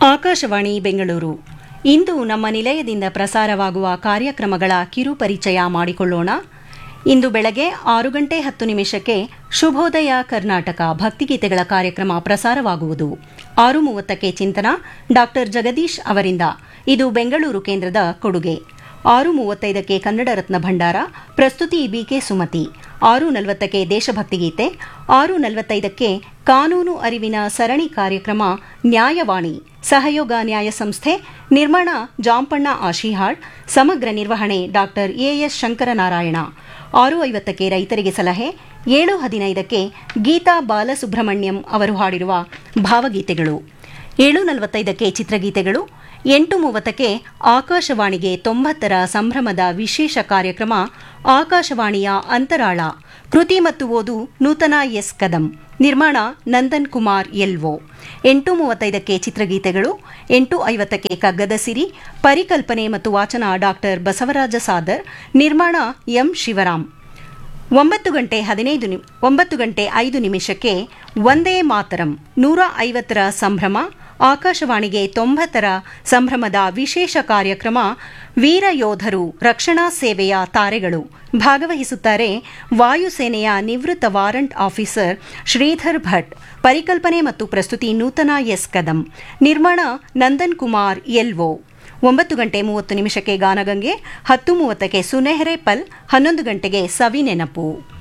ಆಕಾಶವಾಣಿ ಬೆಂಗಳೂರು ಇಂದು ನಮ್ಮ ನಿಲಯದಿಂದ ಪ್ರಸಾರವಾಗುವ ಕಾರ್ಯಕ್ರಮಗಳ ಕಿರು ಪರಿಚಯ ಮಾಡಿಕೊಳ್ಳೋಣ ಇಂದು ಬೆಳಗ್ಗೆ ಆರು ಗಂಟೆ ಹತ್ತು ನಿಮಿಷಕ್ಕೆ ಶುಭೋದಯ ಕರ್ನಾಟಕ ಭಕ್ತಿಗೀತೆಗಳ ಕಾರ್ಯಕ್ರಮ ಪ್ರಸಾರವಾಗುವುದು ಆರು ಮೂವತ್ತಕ್ಕೆ ಚಿಂತನ ಡಾಕ್ಟರ್ ಜಗದೀಶ್ ಅವರಿಂದ ಇದು ಬೆಂಗಳೂರು ಕೇಂದ್ರದ ಕೊಡುಗೆ ಆರು ಮೂವತ್ತೈದಕ್ಕೆ ಕನ್ನಡ ರತ್ನ ಭಂಡಾರ ಪ್ರಸ್ತುತಿ ಬಿಕೆ ಸುಮತಿ ಆರು ನಲವತ್ತಕ್ಕೆ ದೇಶಭಕ್ತಿ ಗೀತೆ ಆರು ನಲವತ್ತೈದಕ್ಕೆ ಕಾನೂನು ಅರಿವಿನ ಸರಣಿ ಕಾರ್ಯಕ್ರಮ ನ್ಯಾಯವಾಣಿ ಸಹಯೋಗ ನ್ಯಾಯ ಸಂಸ್ಥೆ ನಿರ್ಮಾಣ ಜಾಂಪಣ್ಣ ಆಶಿಹಾಳ್ ಸಮಗ್ರ ನಿರ್ವಹಣೆ ಡಾಕ್ಟರ್ ಎಎಸ್ ಶಂಕರನಾರಾಯಣ ಆರು ಐವತ್ತಕ್ಕೆ ರೈತರಿಗೆ ಸಲಹೆ ಏಳು ಹದಿನೈದಕ್ಕೆ ಗೀತಾ ಬಾಲಸುಬ್ರಹ್ಮಣ್ಯಂ ಅವರು ಹಾಡಿರುವ ಭಾವಗೀತೆಗಳು ಏಳು ನಲವತ್ತೈದಕ್ಕೆ ಚಿತ್ರಗೀತೆಗಳು ಎಂಟು ಮೂವತ್ತಕ್ಕೆ ಆಕಾಶವಾಣಿಗೆ ತೊಂಬತ್ತರ ಸಂಭ್ರಮದ ವಿಶೇಷ ಕಾರ್ಯಕ್ರಮ ಆಕಾಶವಾಣಿಯ ಅಂತರಾಳ ಕೃತಿ ಮತ್ತು ಓದು ನೂತನ ಎಸ್ ಕದಂ ನಿರ್ಮಾಣ ನಂದನ್ ಕುಮಾರ್ ಎಲ್ಒ ಎಂಟು ಮೂವತ್ತೈದಕ್ಕೆ ಚಿತ್ರಗೀತೆಗಳು ಎಂಟು ಐವತ್ತಕ್ಕೆ ಕಗ್ಗದ ಸಿರಿ ಪರಿಕಲ್ಪನೆ ಮತ್ತು ವಾಚನ ಡಾಕ್ಟರ್ ಬಸವರಾಜ ಸಾದರ್ ನಿರ್ಮಾಣ ಎಂ ಶಿವರಾಮ್ ಒಂಬತ್ತು ಗಂಟೆ ಹದಿನೈದು ನಿ ಒಂಬತ್ತು ಗಂಟೆ ಐದು ನಿಮಿಷಕ್ಕೆ ಒಂದೇ ಮಾತರಂ ನೂರ ಐವತ್ತರ ಸಂಭ್ರಮ ಆಕಾಶವಾಣಿಗೆ ತೊಂಬತ್ತರ ಸಂಭ್ರಮದ ವಿಶೇಷ ಕಾರ್ಯಕ್ರಮ ವೀರ ಯೋಧರು ರಕ್ಷಣಾ ಸೇವೆಯ ತಾರೆಗಳು ಭಾಗವಹಿಸುತ್ತಾರೆ ವಾಯುಸೇನೆಯ ನಿವೃತ್ತ ವಾರಂಟ್ ಆಫೀಸರ್ ಶ್ರೀಧರ್ ಭಟ್ ಪರಿಕಲ್ಪನೆ ಮತ್ತು ಪ್ರಸ್ತುತಿ ನೂತನ ಎಸ್ ಕದಂ ನಿರ್ಮಾಣ ನಂದನ್ ಕುಮಾರ್ ಎಲ್ಒ ಒಂಬತ್ತು ಗಂಟೆ ಮೂವತ್ತು ನಿಮಿಷಕ್ಕೆ ಗಾನಗಂಗೆ ಹತ್ತು ಮೂವತ್ತಕ್ಕೆ ಸುನೆಹರೆ ಪಲ್ ಹನ್ನೊಂದು ಗಂಟೆಗೆ ಸವಿ ನೆನಪು